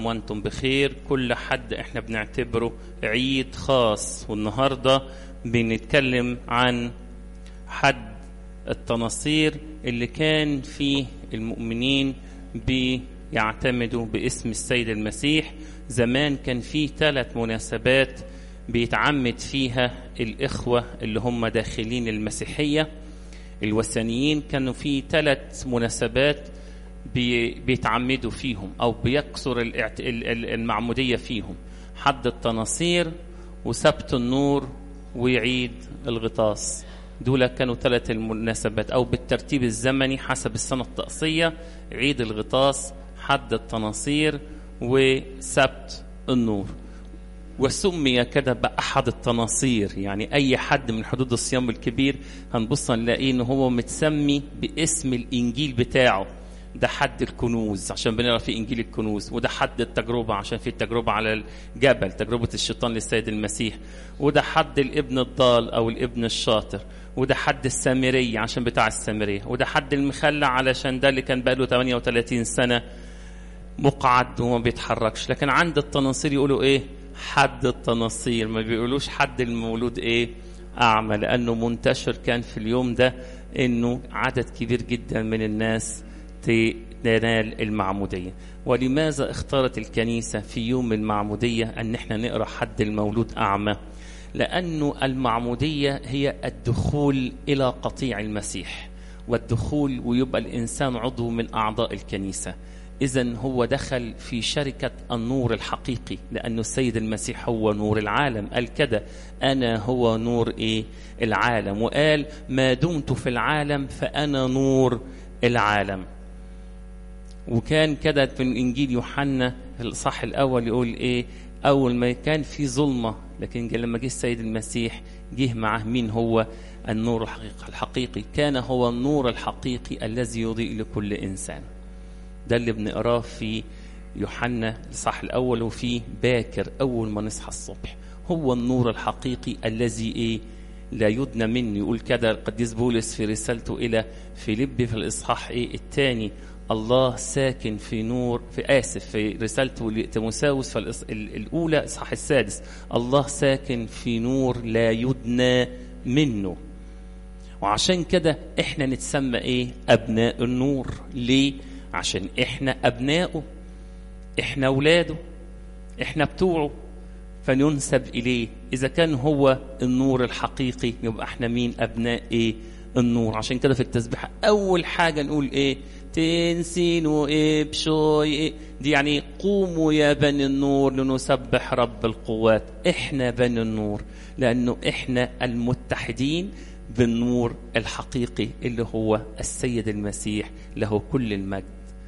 وانتم بخير كل حد احنا بنعتبره عيد خاص والنهارده بنتكلم عن حد التناصير اللي كان فيه المؤمنين بيعتمدوا باسم السيد المسيح زمان كان فيه ثلاث مناسبات بيتعمد فيها الإخوة اللي هم داخلين المسيحية الوثنيين كانوا في ثلاث مناسبات بي بيتعمدوا فيهم أو بيكسر الاعت... المعمودية فيهم حد التناصير وسبت النور ويعيد الغطاس دول كانوا ثلاث المناسبات أو بالترتيب الزمني حسب السنة الطقسية عيد الغطاس حد التناصير وسبت النور وسمي كده بأحد التناصير يعني أي حد من حدود الصيام الكبير هنبص نلاقيه إن هو متسمي باسم الإنجيل بتاعه ده حد الكنوز عشان بنقرا في انجيل الكنوز وده حد التجربه عشان في التجربه على الجبل تجربه الشيطان للسيد المسيح وده حد الابن الضال او الابن الشاطر وده حد السامري عشان بتاع السامريه وده حد المخلع علشان ده اللي كان بقاله 38 سنه مقعد وما بيتحركش لكن عند التناصير يقولوا ايه حد التناصير ما بيقولوش حد المولود ايه اعمى لانه منتشر كان في اليوم ده انه عدد كبير جدا من الناس تنال المعمودية ولماذا اختارت الكنيسة في يوم المعمودية أن احنا نقرأ حد المولود أعمى لأنه المعمودية هي الدخول إلى قطيع المسيح والدخول ويبقى الإنسان عضو من أعضاء الكنيسة إذا هو دخل في شركة النور الحقيقي لأنه السيد المسيح هو نور العالم قال كده أنا هو نور إيه العالم وقال ما دمت في العالم فأنا نور العالم وكان كده في الانجيل يوحنا الاصحاح الاول يقول ايه اول ما كان في ظلمه لكن لما جه السيد المسيح جه معه مين هو النور الحقيقي الحقيقي كان هو النور الحقيقي الذي يضيء لكل انسان ده اللي بنقراه في يوحنا الاصحاح الاول وفي باكر اول ما نصحى الصبح هو النور الحقيقي الذي ايه لا يدنى مني يقول كده القديس بولس في رسالته الى فيليب في الاصحاح ايه الثاني الله ساكن في نور في آسف في رسالته لتيموساوس الأولى إصحاح السادس الله ساكن في نور لا يدنى منه وعشان كده احنا نتسمى ايه ابناء النور ليه عشان احنا ابناؤه احنا اولاده احنا بتوعه فننسب اليه اذا كان هو النور الحقيقي يبقى احنا مين ابناء ايه النور عشان كده في التسبيح اول حاجه نقول ايه تنسينوا ابشوي إيه دي يعني قوموا يا بني النور لنسبح رب القوات احنا بني النور لانه احنا المتحدين بالنور الحقيقي اللي هو السيد المسيح له كل المجد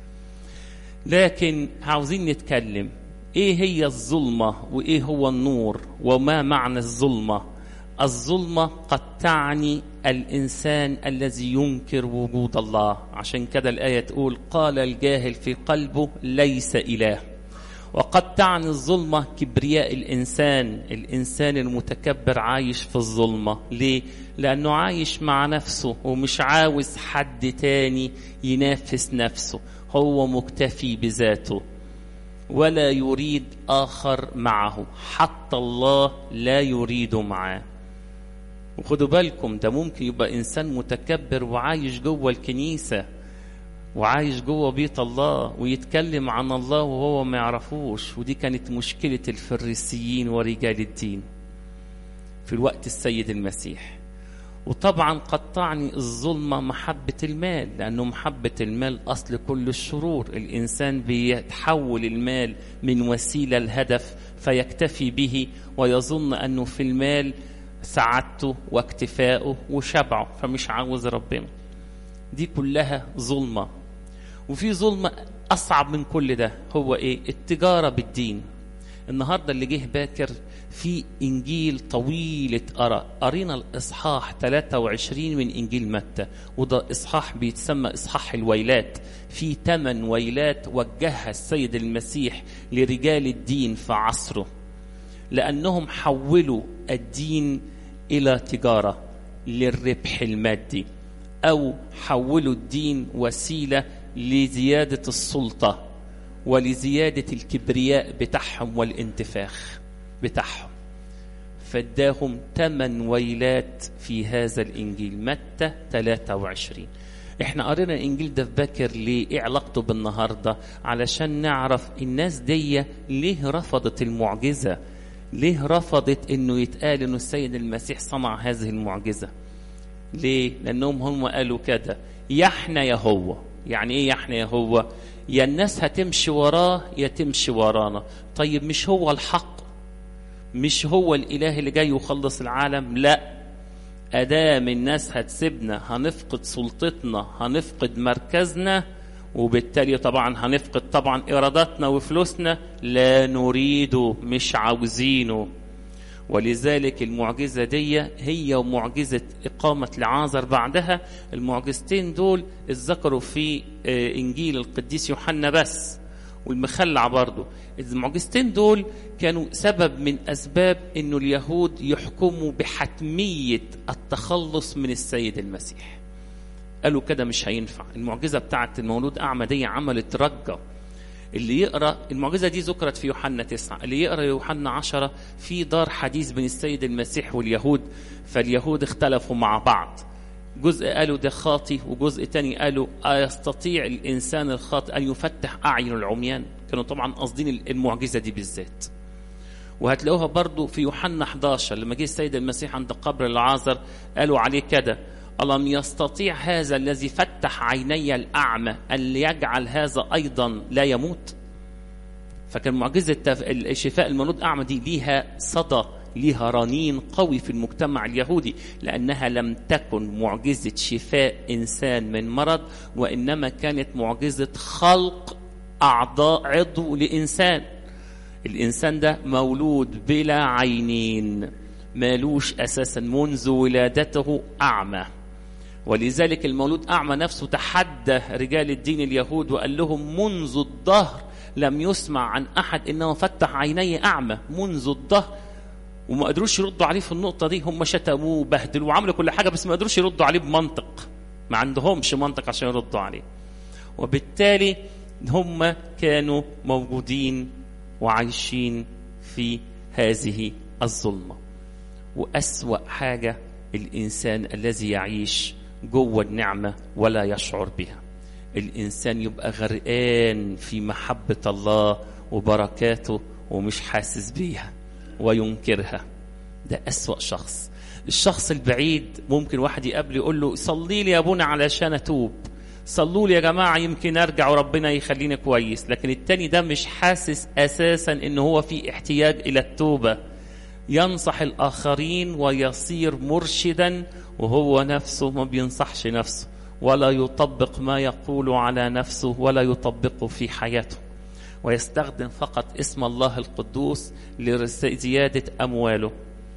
لكن عاوزين نتكلم ايه هي الظلمه وايه هو النور وما معنى الظلمه الظلمة قد تعني الإنسان الذي ينكر وجود الله عشان كده الآية تقول قال الجاهل في قلبه ليس إله وقد تعني الظلمة كبرياء الإنسان الإنسان المتكبر عايش في الظلمة ليه؟ لأنه عايش مع نفسه ومش عاوز حد تاني ينافس نفسه هو مكتفي بذاته ولا يريد آخر معه حتى الله لا يريد معاه وخدوا بالكم ده ممكن يبقى انسان متكبر وعايش جوه الكنيسه وعايش جوه بيت الله ويتكلم عن الله وهو ما يعرفوش ودي كانت مشكله الفريسيين ورجال الدين في الوقت السيد المسيح وطبعا قد تعني الظلمة محبة المال لأنه محبة المال أصل كل الشرور الإنسان بيتحول المال من وسيلة لهدف فيكتفي به ويظن أنه في المال سعادته واكتفائه وشبعه فمش عاوز ربنا دي كلها ظلمة وفي ظلمة أصعب من كل ده هو إيه التجارة بالدين النهاردة اللي جه باكر في إنجيل طويل اتقرأ قرينا الإصحاح 23 من إنجيل متى وده إصحاح بيتسمى إصحاح الويلات في ثمان ويلات وجهها السيد المسيح لرجال الدين في عصره لأنهم حولوا الدين إلى تجارة للربح المادي أو حولوا الدين وسيلة لزيادة السلطة ولزيادة الكبرياء بتاعهم والانتفاخ بتاعهم فاداهم ثمان ويلات في هذا الإنجيل متى 23 احنا قرينا الانجيل ده في باكر ليه ايه علاقته بالنهارده علشان نعرف الناس دي ليه رفضت المعجزه ليه رفضت انه يتقال انه السيد المسيح صنع هذه المعجزه ليه لانهم هم قالوا كده يا احنا يا هو يعني ايه يا احنا يا هو يا الناس هتمشي وراه يا تمشي ورانا طيب مش هو الحق مش هو الاله اللي جاي يخلص العالم لا ادام الناس هتسيبنا هنفقد سلطتنا هنفقد مركزنا وبالتالي طبعا هنفقد طبعا اراداتنا وفلوسنا لا نريده مش عاوزينه ولذلك المعجزة دي هي ومعجزة إقامة لعازر بعدها المعجزتين دول اتذكروا في إنجيل القديس يوحنا بس والمخلع برضه المعجزتين دول كانوا سبب من أسباب أنه اليهود يحكموا بحتمية التخلص من السيد المسيح قالوا كده مش هينفع المعجزة بتاعت المولود أعمى دي عملت رجة اللي يقرا المعجزه دي ذكرت في يوحنا تسعة اللي يقرا يوحنا عشرة في دار حديث بين السيد المسيح واليهود فاليهود اختلفوا مع بعض جزء قالوا ده خاطي وجزء تاني قالوا أيستطيع الإنسان الخاطئ أن يفتح أعين العميان كانوا طبعا قاصدين المعجزة دي بالذات وهتلاقوها برضو في يوحنا 11 لما جه السيد المسيح عند قبر العازر قالوا عليه كده ألم يستطيع هذا الذي فتح عيني الأعمى أن يجعل هذا أيضا لا يموت فكان معجزة شفاء المولود أعمى دي ليها صدى ليها رنين قوي في المجتمع اليهودي لأنها لم تكن معجزة شفاء إنسان من مرض وإنما كانت معجزة خلق أعضاء عضو لإنسان الإنسان ده مولود بلا عينين مالوش أساسا منذ ولادته أعمى ولذلك المولود أعمى نفسه تحدى رجال الدين اليهود وقال لهم منذ الظهر لم يسمع عن أحد إنه فتح عيني أعمى منذ الظهر وما قدروش يردوا عليه في النقطة دي هم شتموه وبهدلوا وعملوا كل حاجة بس ما قدروش يردوا عليه بمنطق ما عندهمش منطق عشان يردوا عليه وبالتالي هم كانوا موجودين وعايشين في هذه الظلمة وأسوأ حاجة الإنسان الذي يعيش جوه النعمة ولا يشعر بها الإنسان يبقى غرقان في محبة الله وبركاته ومش حاسس بيها وينكرها ده أسوأ شخص الشخص البعيد ممكن واحد يقابله يقول له صلي لي يا ابونا علشان أتوب صلوا لي يا جماعة يمكن أرجع وربنا يخليني كويس لكن التاني ده مش حاسس أساسا إن هو في احتياج إلى التوبة ينصح الآخرين ويصير مرشدا وهو نفسه ما بينصحش نفسه ولا يطبق ما يقول على نفسه ولا يطبقه في حياته ويستخدم فقط اسم الله القدوس لزيادة أمواله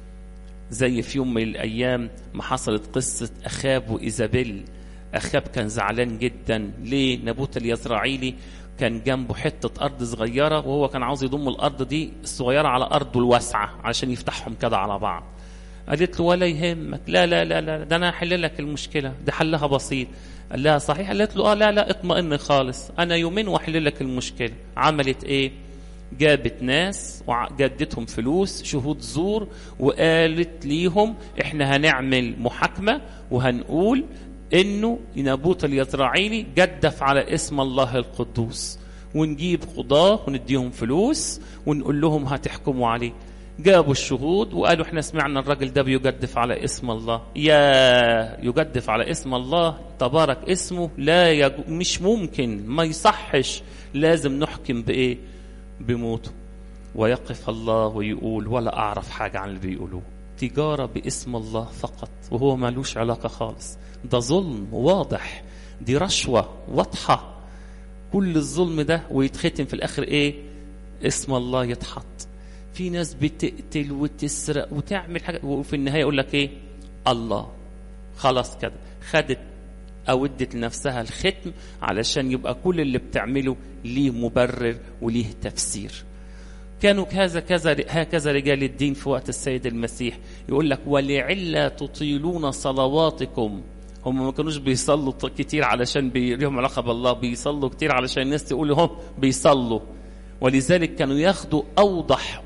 زي في يوم من الأيام ما حصلت قصة أخاب وإيزابيل أخاب كان زعلان جدا ليه نبوت اليزرعيلي كان جنبه حتة أرض صغيرة وهو كان عاوز يضم الأرض دي الصغيرة على أرضه الواسعة عشان يفتحهم كده على بعض قالت له ولا يهمك لا لا لا لا ده أنا هحل لك المشكلة ده حلها بسيط قال لها صحيح قالت له اه لا لا اطمئن خالص انا يومين واحل لك المشكله عملت ايه جابت ناس وجدتهم فلوس شهود زور وقالت ليهم احنا هنعمل محاكمه وهنقول انه نابوت اليزرعيلي جدف على اسم الله القدوس ونجيب قضاه ونديهم فلوس ونقول لهم هتحكموا عليه جابوا الشهود وقالوا احنا سمعنا الراجل ده بيجدف على اسم الله يا يجدف على اسم الله تبارك اسمه لا يج... مش ممكن ما يصحش لازم نحكم بايه بموته ويقف الله ويقول ولا اعرف حاجه عن اللي بيقولوه تجاره باسم الله فقط وهو مالوش علاقه خالص ده ظلم واضح دي رشوه واضحه كل الظلم ده ويتختم في الاخر ايه اسم الله يتحط في ناس بتقتل وتسرق وتعمل حاجة وفي النهاية يقول لك إيه الله خلاص كده خدت أو ادت لنفسها الختم علشان يبقى كل اللي بتعمله ليه مبرر وليه تفسير كانوا كذا كذا هكذا رجال الدين في وقت السيد المسيح يقول لك ولعل تطيلون صلواتكم هم ما كانوش بيصلوا كتير علشان ليهم علاقة بالله بيصلوا كتير علشان الناس تقول هم بيصلوا ولذلك كانوا ياخدوا أوضح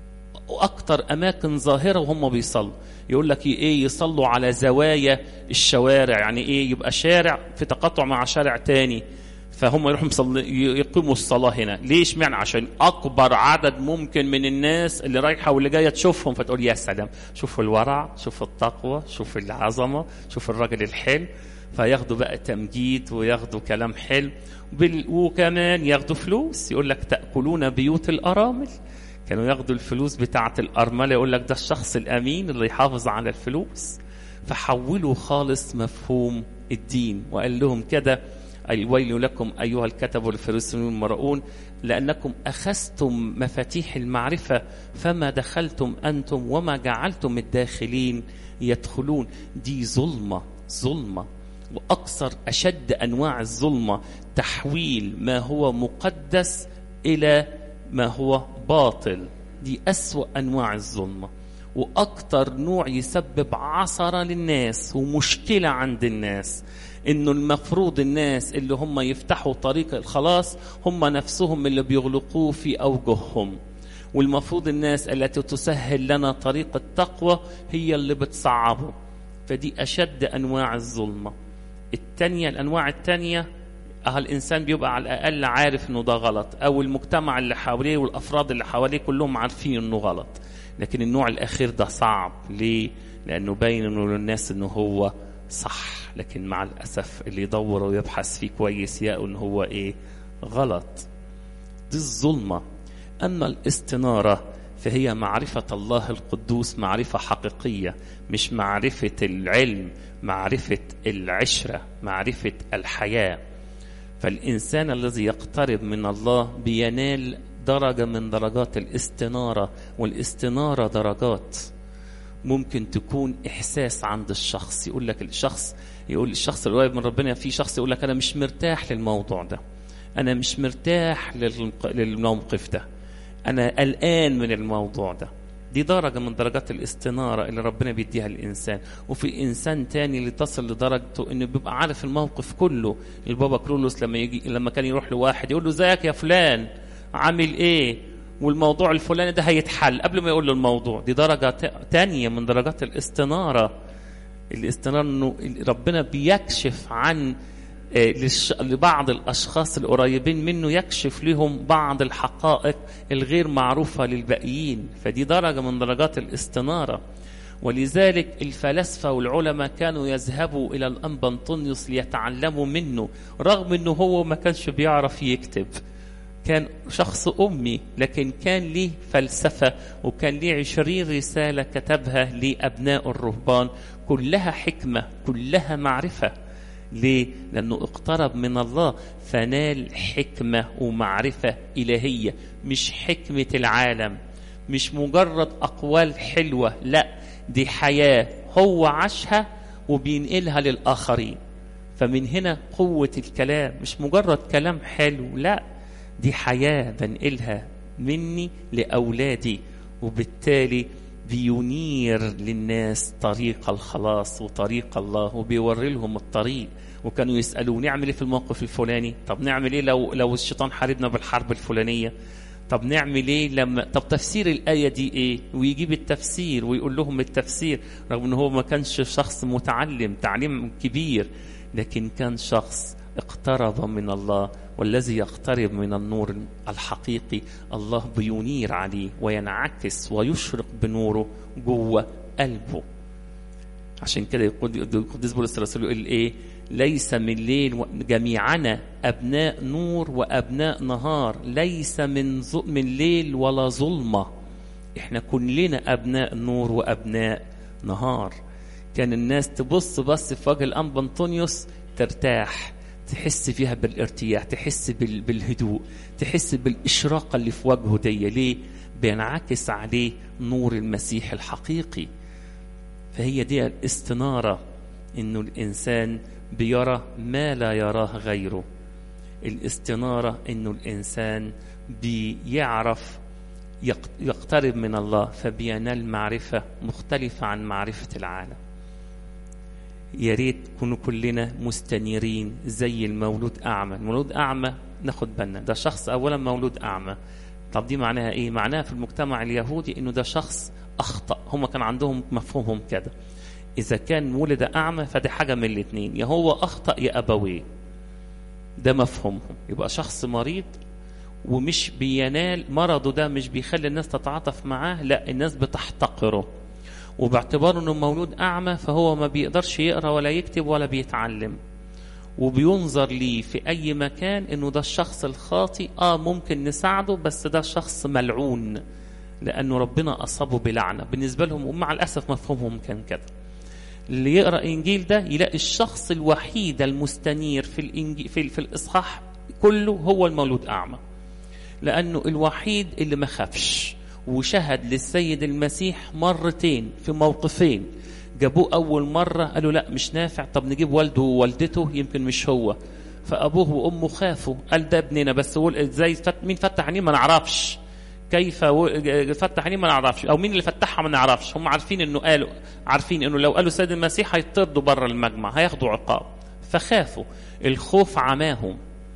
وأكتر أماكن ظاهرة وهم بيصلوا يقول لك إيه يصلوا على زوايا الشوارع يعني إيه يبقى شارع في تقاطع مع شارع تاني فهم يروحوا مصلي يقيموا الصلاة هنا ليش معنى عشان أكبر عدد ممكن من الناس اللي رايحة واللي جاية تشوفهم فتقول يا سلام شوفوا الورع شوفوا التقوى شوفوا العظمة شوفوا الراجل الحلو فياخدوا بقى تمجيد وياخدوا كلام حلو بال... وكمان ياخدوا فلوس يقول لك تأكلون بيوت الأرامل كانوا ياخدوا الفلوس بتاعة الأرملة يقول لك ده الشخص الأمين اللي يحافظ على الفلوس فحولوا خالص مفهوم الدين وقال لهم كده الويل لكم أيها الكتب والفريسيون المرؤون لأنكم أخذتم مفاتيح المعرفة فما دخلتم أنتم وما جعلتم الداخلين يدخلون دي ظلمة ظلمة وأكثر أشد أنواع الظلمة تحويل ما هو مقدس إلى ما هو باطل دي أسوأ أنواع الظلمة وأكثر نوع يسبب عثرة للناس ومشكلة عند الناس انه المفروض الناس اللي هم يفتحوا طريق الخلاص هم نفسهم اللي بيغلقوه في اوجههم والمفروض الناس التي تسهل لنا طريق التقوى هي اللي بتصعبه فدي اشد انواع الظلمه الثانيه الانواع الثانيه الانسان بيبقى على الاقل عارف انه ده غلط او المجتمع اللي حواليه والافراد اللي حواليه كلهم عارفين انه غلط لكن النوع الاخير ده صعب ليه لانه باين انه للناس انه هو صح لكن مع الأسف اللي يدور ويبحث فيه كويس يلاقوا إن هو إيه غلط دي الظلمة أما الاستنارة فهي معرفة الله القدوس معرفة حقيقية مش معرفة العلم معرفة العشرة معرفة الحياة فالإنسان الذي يقترب من الله بينال درجة من درجات الاستنارة والاستنارة درجات ممكن تكون إحساس عند الشخص يقول لك الشخص يقول الشخص القريب من ربنا في شخص يقول لك أنا مش مرتاح للموضوع ده أنا مش مرتاح للموقف ده أنا قلقان من الموضوع ده دي درجة من درجات الاستنارة اللي ربنا بيديها للإنسان وفي إنسان تاني اللي تصل لدرجته إنه بيبقى عارف الموقف كله البابا كرولوس لما يجي لما كان يروح لواحد يقول له ازيك يا فلان عامل إيه والموضوع الفلاني ده هيتحل قبل ما يقول له الموضوع دي درجة تانية من درجات الاستنارة الاستنارة انه ربنا بيكشف عن لبعض الاشخاص القريبين منه يكشف لهم بعض الحقائق الغير معروفة للباقيين فدي درجة من درجات الاستنارة ولذلك الفلاسفة والعلماء كانوا يذهبوا إلى الأنبا أنطونيوس ليتعلموا منه رغم أنه هو ما كانش بيعرف يكتب كان شخص أمي لكن كان ليه فلسفة وكان ليه عشرين رسالة كتبها لأبناء الرهبان كلها حكمة كلها معرفة ليه؟ لأنه اقترب من الله فنال حكمة ومعرفة إلهية مش حكمة العالم مش مجرد أقوال حلوة لا دي حياة هو عاشها وبينقلها للآخرين فمن هنا قوة الكلام مش مجرد كلام حلو لا دي حياة بنقلها مني لأولادي وبالتالي بينير للناس طريق الخلاص وطريق الله وبيوري لهم الطريق وكانوا يسألوا نعمل ايه في الموقف الفلاني طب نعمل ايه لو لو الشيطان حاربنا بالحرب الفلانية طب نعمل ايه لما طب تفسير الآية دي ايه ويجيب التفسير ويقول لهم التفسير رغم ان هو ما كانش شخص متعلم تعليم كبير لكن كان شخص اقترب من الله والذي يقترب من النور الحقيقي الله بينير عليه وينعكس ويشرق بنوره جوه قلبه عشان كده يقول القديس بولس الرسول يقول ايه ليس من ليل جميعنا ابناء نور وابناء نهار ليس من من ليل ولا ظلمه احنا كلنا ابناء نور وابناء نهار كان الناس تبص بس في وجه الانبا انطونيوس ترتاح تحس فيها بالارتياح تحس بالهدوء تحس بالإشراقة اللي في وجهه دي ليه بينعكس عليه نور المسيح الحقيقي فهي دي الاستنارة انه الانسان بيرى ما لا يراه غيره الاستنارة انه الانسان بيعرف يقترب من الله فبينال معرفة مختلفة عن معرفة العالم يا ريت نكونوا كلنا مستنيرين زي المولود أعمى المولود أعمى ناخد بالنا ده شخص أولا مولود أعمى طب دي معناها إيه معناها في المجتمع اليهودي إنه ده شخص أخطأ هم كان عندهم مفهومهم كده إذا كان ولد أعمى فدي حاجة من الاتنين يا هو أخطأ يا أبويه ده مفهومهم يبقى شخص مريض ومش بينال مرضه ده مش بيخلي الناس تتعاطف معاه لا الناس بتحتقره وباعتباره انه مولود اعمى فهو ما بيقدرش يقرا ولا يكتب ولا بيتعلم وبينظر ليه في اي مكان انه ده الشخص الخاطئ اه ممكن نساعده بس ده شخص ملعون لانه ربنا اصابه بلعنه بالنسبه لهم ومع الاسف مفهومهم كان كده اللي يقرا انجيل ده يلاقي الشخص الوحيد المستنير في الانجيل في, في الاصحاح كله هو المولود اعمى لانه الوحيد اللي ما خافش وشهد للسيد المسيح مرتين في موقفين جابوه اول مره قالوا لا مش نافع طب نجيب والده ووالدته يمكن مش هو فابوه وامه خافوا قال ده ابننا بس ازاي فت مين فتح عينيه ما نعرفش كيف فتح عينيه ما نعرفش او مين اللي فتحها ما نعرفش هم عارفين انه قالوا عارفين انه لو قالوا السيد المسيح هيطردوا بره المجمع هياخدوا عقاب فخافوا الخوف عماهم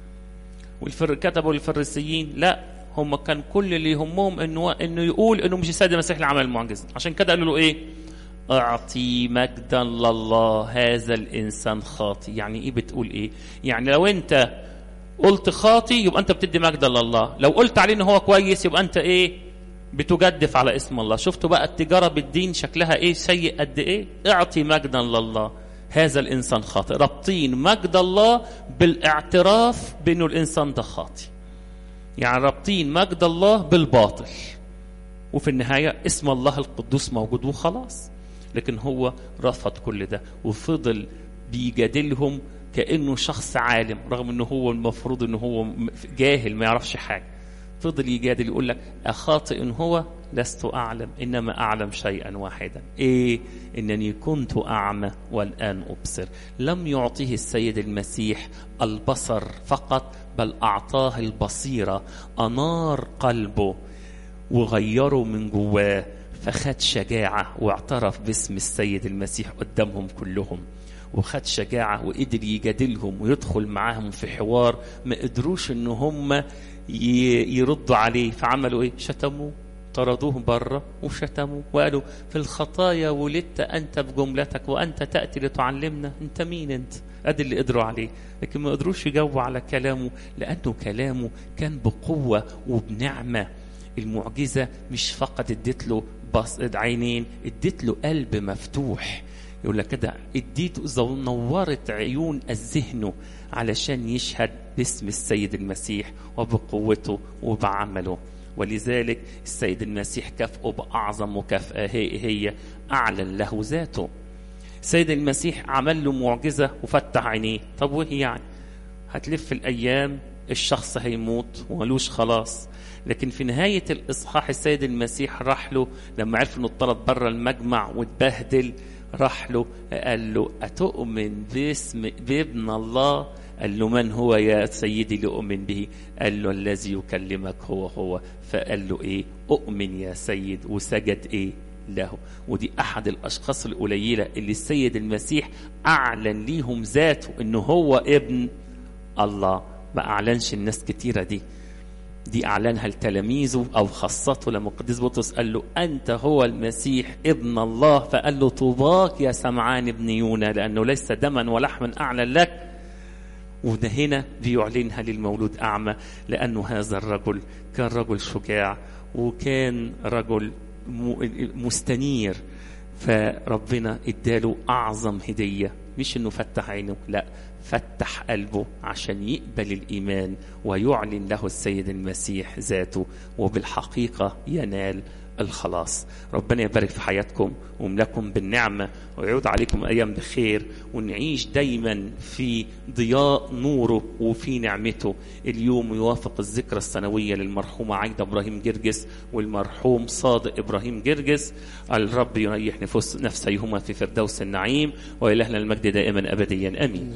والفر كتبوا الفريسيين لا هم كان كل اللي يهمهم انه انه يقول انه مش السيد المسيح اللي عمل المعجزه عشان كده قالوا له ايه اعطي مجدا لله هذا الانسان خاطي يعني ايه بتقول ايه يعني لو انت قلت خاطي يبقى انت بتدي مجدا لله لو قلت عليه ان هو كويس يبقى انت ايه بتجدف على اسم الله شفتوا بقى التجاره بالدين شكلها ايه سيء قد ايه اعطي مجدا لله هذا الانسان خاطئ رابطين مجد الله بالاعتراف بانه الانسان ده خاطئ يعني رابطين مجد الله بالباطل وفي النهايه اسم الله القدوس موجود وخلاص لكن هو رفض كل ده وفضل بيجادلهم كانه شخص عالم رغم انه هو المفروض انه هو جاهل ما يعرفش حاجه فضل يجادل يقول لك أخاطئ هو لست أعلم إنما أعلم شيئا واحدا إيه إنني كنت أعمى والآن أبصر لم يعطيه السيد المسيح البصر فقط بل أعطاه البصيرة أنار قلبه وغيره من جواه فخد شجاعة واعترف باسم السيد المسيح قدامهم كلهم وخد شجاعة وقدر يجادلهم ويدخل معاهم في حوار ما قدروش ان هم يردوا عليه فعملوا ايه شتموه طردوه بره وشتموا وقالوا في الخطايا ولدت انت بجملتك وانت تاتي لتعلمنا انت مين انت ادي اللي قدروا عليه لكن ما قدروش يجاوبوا على كلامه لانه كلامه كان بقوه وبنعمه المعجزه مش فقط اديت له بص عينين اديت له قلب مفتوح يقول لك كده اديته نورت عيون الذهن علشان يشهد باسم السيد المسيح وبقوته وبعمله ولذلك السيد المسيح كافئه بأعظم مكافأة هي, هي أعلن له ذاته السيد المسيح عمل له معجزة وفتح عينيه طب وهي يعني هتلف الأيام الشخص هيموت وملوش خلاص لكن في نهاية الإصحاح السيد المسيح راح له لما عرف انه اتطرد بره المجمع واتبهدل راح له قال له أتؤمن باسم بابن الله قال له من هو يا سيدي لأؤمن به قال له الذي يكلمك هو هو فقال له إيه أؤمن يا سيد وسجد إيه له ودي أحد الأشخاص القليلة اللي السيد المسيح أعلن ليهم ذاته إنه هو ابن الله ما أعلنش الناس كتيرة دي دي أعلنها لتلاميذه أو خاصته لما القديس بطرس قال له أنت هو المسيح ابن الله فقال له طوباك يا سمعان ابن يونا لأنه ليس دما ولحما أعلن لك وده هنا بيعلنها للمولود أعمى لأنه هذا الرجل كان رجل شجاع وكان رجل مستنير فربنا اداله أعظم هدية مش انه فتح عينه لا فتح قلبه عشان يقبل الايمان ويعلن له السيد المسيح ذاته وبالحقيقه ينال الخلاص ربنا يبارك في حياتكم ويملكم بالنعمة ويعود عليكم أيام بخير ونعيش دايما في ضياء نوره وفي نعمته اليوم يوافق الذكرى السنوية للمرحومة عايدة إبراهيم جرجس والمرحوم صادق إبراهيم جرجس الرب يريح نفوس نفسيهما في فردوس النعيم وإلهنا المجد دائما أبديا أمين